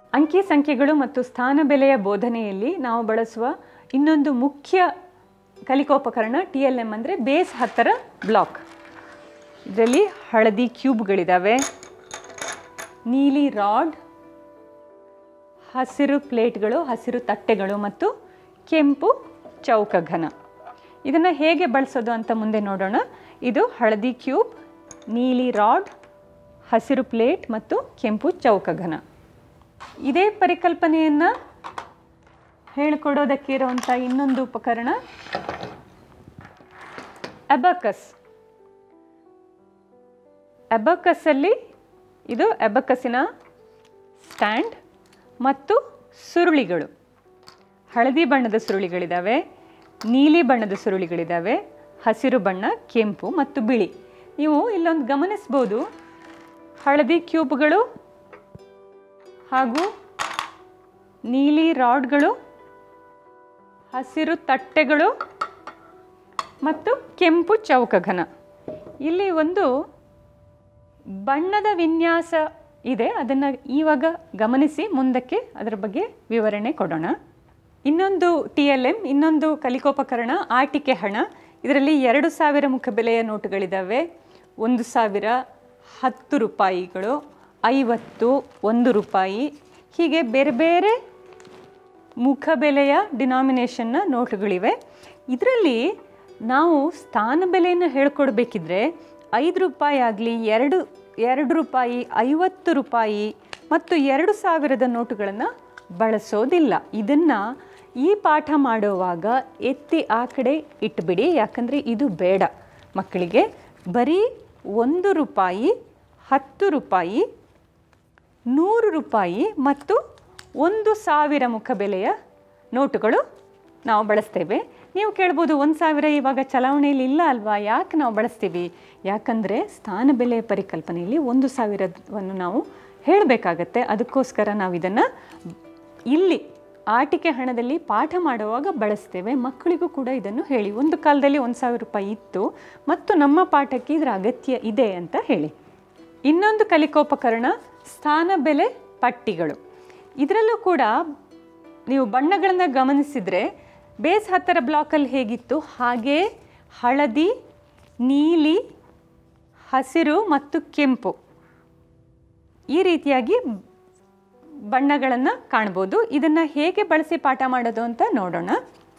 ಅಂಕಿ ಸಂಖ್ಯೆಗಳು ಮತ್ತು ಸ್ಥಾನ ಬೆಲೆಯ ಬೋಧನೆಯಲ್ಲಿ ನಾವು ಬಳಸುವ ಇನ್ನೊಂದು ಮುಖ್ಯ ಕಲಿಕೋಪಕರಣ ಟಿ ಎಲ್ ಎಮ್ ಅಂದರೆ ಬೇಸ್ ಹತ್ತರ ಬ್ಲಾಕ್ ಇದರಲ್ಲಿ ಹಳದಿ ಕ್ಯೂಬ್ಗಳಿದ್ದಾವೆ ನೀಲಿ ರಾಡ್ ಹಸಿರು ಪ್ಲೇಟ್ಗಳು ಹಸಿರು ತಟ್ಟೆಗಳು ಮತ್ತು ಕೆಂಪು ಚೌಕ ಘನ ಇದನ್ನು ಹೇಗೆ ಬಳಸೋದು ಅಂತ ಮುಂದೆ ನೋಡೋಣ ಇದು ಹಳದಿ ಕ್ಯೂಬ್ ನೀಲಿ ರಾಡ್ ಹಸಿರು ಪ್ಲೇಟ್ ಮತ್ತು ಕೆಂಪು ಚೌಕ ಘನ ಇದೇ ಪರಿಕಲ್ಪನೆಯನ್ನು ಹೇಳಿಕೊಡೋದಕ್ಕೆ ಇರುವಂಥ ಇನ್ನೊಂದು ಉಪಕರಣ ಅಬಕಸ್ ಅಬಕಸ್ಸಲ್ಲಿ ಇದು ಅಬಕಸ್ಸಿನ ಸ್ಟ್ಯಾಂಡ್ ಮತ್ತು ಸುರುಳಿಗಳು ಹಳದಿ ಬಣ್ಣದ ಸುರುಳಿಗಳಿದ್ದಾವೆ ನೀಲಿ ಬಣ್ಣದ ಸುರುಳಿಗಳಿದ್ದಾವೆ ಹಸಿರು ಬಣ್ಣ ಕೆಂಪು ಮತ್ತು ಬಿಳಿ ನೀವು ಇಲ್ಲೊಂದು ಗಮನಿಸ್ಬೋದು ಹಳದಿ ಕ್ಯೂಬ್ಗಳು ಹಾಗೂ ನೀಲಿ ರಾಡ್ಗಳು ಹಸಿರು ತಟ್ಟೆಗಳು ಮತ್ತು ಕೆಂಪು ಚೌಕಘನ ಇಲ್ಲಿ ಒಂದು ಬಣ್ಣದ ವಿನ್ಯಾಸ ಇದೆ ಅದನ್ನು ಇವಾಗ ಗಮನಿಸಿ ಮುಂದಕ್ಕೆ ಅದರ ಬಗ್ಗೆ ವಿವರಣೆ ಕೊಡೋಣ ಇನ್ನೊಂದು ಟಿ ಎಲ್ ಎಮ್ ಇನ್ನೊಂದು ಕಲಿಕೋಪಕರಣ ಆಟಿಕೆ ಹಣ ಇದರಲ್ಲಿ ಎರಡು ಸಾವಿರ ಮುಖಬೆಲೆಯ ನೋಟುಗಳಿದ್ದಾವೆ ಒಂದು ಸಾವಿರ ಹತ್ತು ರೂಪಾಯಿಗಳು ಐವತ್ತು ಒಂದು ರೂಪಾಯಿ ಹೀಗೆ ಬೇರೆ ಬೇರೆ ಮುಖಬೆಲೆಯ ಡಿನಾಮಿನೇಷನ್ನ ನೋಟುಗಳಿವೆ ಇದರಲ್ಲಿ ನಾವು ಸ್ಥಾನ ಬೆಲೆಯನ್ನು ಹೇಳ್ಕೊಡ್ಬೇಕಿದ್ರೆ ಐದು ರೂಪಾಯಿ ಆಗಲಿ ಎರಡು ಎರಡು ರೂಪಾಯಿ ಐವತ್ತು ರೂಪಾಯಿ ಮತ್ತು ಎರಡು ಸಾವಿರದ ನೋಟುಗಳನ್ನು ಬಳಸೋದಿಲ್ಲ ಇದನ್ನು ಈ ಪಾಠ ಮಾಡುವಾಗ ಎತ್ತಿ ಆ ಕಡೆ ಇಟ್ಬಿಡಿ ಯಾಕಂದರೆ ಇದು ಬೇಡ ಮಕ್ಕಳಿಗೆ ಬರೀ ಒಂದು ರೂಪಾಯಿ ಹತ್ತು ರೂಪಾಯಿ ನೂರು ರೂಪಾಯಿ ಮತ್ತು ಒಂದು ಸಾವಿರ ಮುಖಬೆಲೆಯ ನೋಟುಗಳು ನಾವು ಬಳಸ್ತೇವೆ ನೀವು ಕೇಳ್ಬೋದು ಒಂದು ಸಾವಿರ ಇವಾಗ ಚಲಾವಣೆಯಲ್ಲಿ ಇಲ್ಲ ಅಲ್ವಾ ಯಾಕೆ ನಾವು ಬಳಸ್ತೀವಿ ಯಾಕಂದರೆ ಸ್ಥಾನ ಬೆಲೆಯ ಪರಿಕಲ್ಪನೆಯಲ್ಲಿ ಒಂದು ಸಾವಿರವನ್ನು ನಾವು ಹೇಳಬೇಕಾಗತ್ತೆ ಅದಕ್ಕೋಸ್ಕರ ನಾವು ಇದನ್ನು ಇಲ್ಲಿ ಆಟಿಕೆ ಹಣದಲ್ಲಿ ಪಾಠ ಮಾಡುವಾಗ ಬಳಸ್ತೇವೆ ಮಕ್ಕಳಿಗೂ ಕೂಡ ಇದನ್ನು ಹೇಳಿ ಒಂದು ಕಾಲದಲ್ಲಿ ಒಂದು ಸಾವಿರ ರೂಪಾಯಿ ಇತ್ತು ಮತ್ತು ನಮ್ಮ ಪಾಠಕ್ಕೆ ಇದರ ಅಗತ್ಯ ಇದೆ ಅಂತ ಹೇಳಿ ಇನ್ನೊಂದು ಕಲಿಕೋಪಕರಣ ಸ್ಥಾನ ಬೆಲೆ ಪಟ್ಟಿಗಳು ಇದರಲ್ಲೂ ಕೂಡ ನೀವು ಬಣ್ಣಗಳನ್ನು ಗಮನಿಸಿದರೆ ಬೇಸ್ ಹತ್ತರ ಬ್ಲಾಕಲ್ಲಿ ಹೇಗಿತ್ತು ಹಾಗೇ ಹಳದಿ ನೀಲಿ ಹಸಿರು ಮತ್ತು ಕೆಂಪು ಈ ರೀತಿಯಾಗಿ ಬಣ್ಣಗಳನ್ನು ಕಾಣ್ಬೋದು ಇದನ್ನು ಹೇಗೆ ಬಳಸಿ ಪಾಠ ಮಾಡೋದು ಅಂತ ನೋಡೋಣ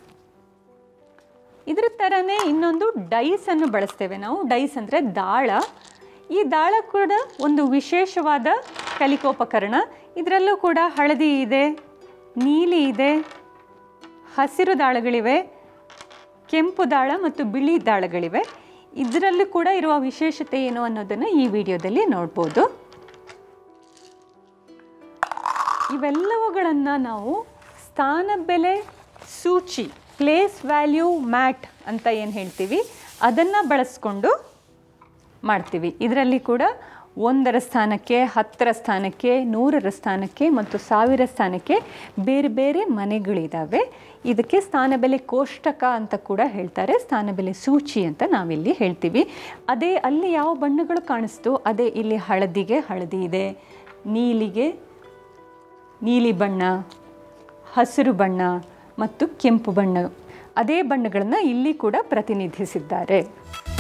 ಇದರ ಥರನೇ ಇನ್ನೊಂದು ಡೈಸನ್ನು ಬಳಸ್ತೇವೆ ನಾವು ಡೈಸ್ ಅಂದರೆ ದಾಳ ಈ ದಾಳ ಕೂಡ ಒಂದು ವಿಶೇಷವಾದ ಕಲಿಕೋಪಕರಣ ಇದರಲ್ಲೂ ಕೂಡ ಹಳದಿ ಇದೆ ನೀಲಿ ಇದೆ ಹಸಿರು ದಾಳಗಳಿವೆ ಕೆಂಪು ದಾಳ ಮತ್ತು ಬಿಳಿ ದಾಳಗಳಿವೆ ಇದರಲ್ಲೂ ಕೂಡ ಇರುವ ವಿಶೇಷತೆ ಏನು ಅನ್ನೋದನ್ನು ಈ ವಿಡಿಯೋದಲ್ಲಿ ನೋಡ್ಬೋದು ಇವೆಲ್ಲವುಗಳನ್ನು ನಾವು ಸ್ಥಾನ ಬೆಲೆ ಸೂಚಿ ಪ್ಲೇಸ್ ವ್ಯಾಲ್ಯೂ ಮ್ಯಾಟ್ ಅಂತ ಏನು ಹೇಳ್ತೀವಿ ಅದನ್ನು ಬಳಸ್ಕೊಂಡು ಮಾಡ್ತೀವಿ ಇದರಲ್ಲಿ ಕೂಡ ಒಂದರ ಸ್ಥಾನಕ್ಕೆ ಹತ್ತರ ಸ್ಥಾನಕ್ಕೆ ನೂರರ ಸ್ಥಾನಕ್ಕೆ ಮತ್ತು ಸಾವಿರ ಸ್ಥಾನಕ್ಕೆ ಬೇರೆ ಬೇರೆ ಮನೆಗಳಿದ್ದಾವೆ ಇದಕ್ಕೆ ಸ್ಥಾನ ಬೆಲೆ ಕೋಷ್ಟಕ ಅಂತ ಕೂಡ ಹೇಳ್ತಾರೆ ಸ್ಥಾನ ಬೆಲೆ ಸೂಚಿ ಅಂತ ನಾವಿಲ್ಲಿ ಹೇಳ್ತೀವಿ ಅದೇ ಅಲ್ಲಿ ಯಾವ ಬಣ್ಣಗಳು ಕಾಣಿಸ್ತು ಅದೇ ಇಲ್ಲಿ ಹಳದಿಗೆ ಹಳದಿ ಇದೆ ನೀಲಿಗೆ ನೀಲಿ ಬಣ್ಣ ಹಸಿರು ಬಣ್ಣ ಮತ್ತು ಕೆಂಪು ಬಣ್ಣ ಅದೇ ಬಣ್ಣಗಳನ್ನು ಇಲ್ಲಿ ಕೂಡ ಪ್ರತಿನಿಧಿಸಿದ್ದಾರೆ